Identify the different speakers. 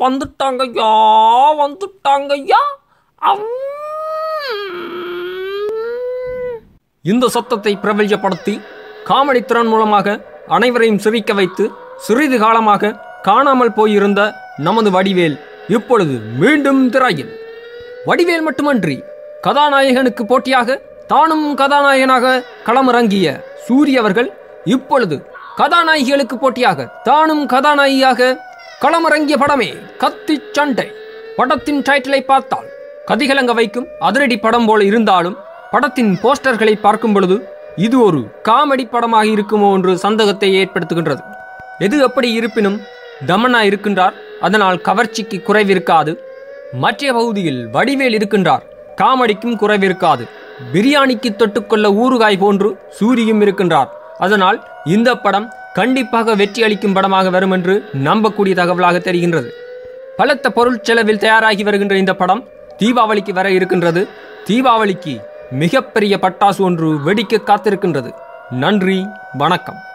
Speaker 1: வந்துட்டாங்கய்யா வந்துட்டாங்கய்யா அம். இந்த சத்தத்தை பிரபல்யப்படுத்தி காமெடி திறன் மூலமாக அனைவரையும் சிரிக்க வைத்து சிறிது காலமாக காணாமல் போயிருந்த நமது வடிவேல் இப்பொழுது மீண்டும் திரையில் வடிவேல் மட்டுமன்றி கதாநாயகனுக்கு போட்டியாக தானும் கதாநாயகனாக களமிறங்கிய சூரி அவர்கள் இப்பொழுது கதாநாயகிகளுக்கு போட்டியாக தானும் கதாநாயகியாக களமிறங்கிய படமே கத்தி சண்டை படத்தின் டைட்டிலை பார்த்தால் கதிகலங்க வைக்கும் அதிரடி படம் போல இருந்தாலும் படத்தின் போஸ்டர்களை பார்க்கும் பொழுது இது ஒரு காமெடி படமாக இருக்குமோ என்று சந்தேகத்தை ஏற்படுத்துகின்றது எது எப்படி இருப்பினும் தமனா இருக்கின்றார் அதனால் கவர்ச்சிக்கு குறைவிருக்காது மற்ற பகுதியில் வடிவேல் இருக்கின்றார் காமெடிக்கும் குறைவிருக்காது பிரியாணிக்கு தொட்டுக்கொள்ள ஊறுகாய் போன்று சூரியும் இருக்கின்றார் அதனால் இந்த படம் கண்டிப்பாக வெற்றி அளிக்கும் படமாக வரும் என்று நம்பக்கூடிய தகவலாக தெரிகின்றது பலத்த பொருள் செலவில் தயாராகி வருகின்ற இந்த படம் தீபாவளிக்கு வர இருக்கின்றது தீபாவளிக்கு மிகப்பெரிய பட்டாசு ஒன்று வெடிக்க காத்திருக்கின்றது நன்றி வணக்கம்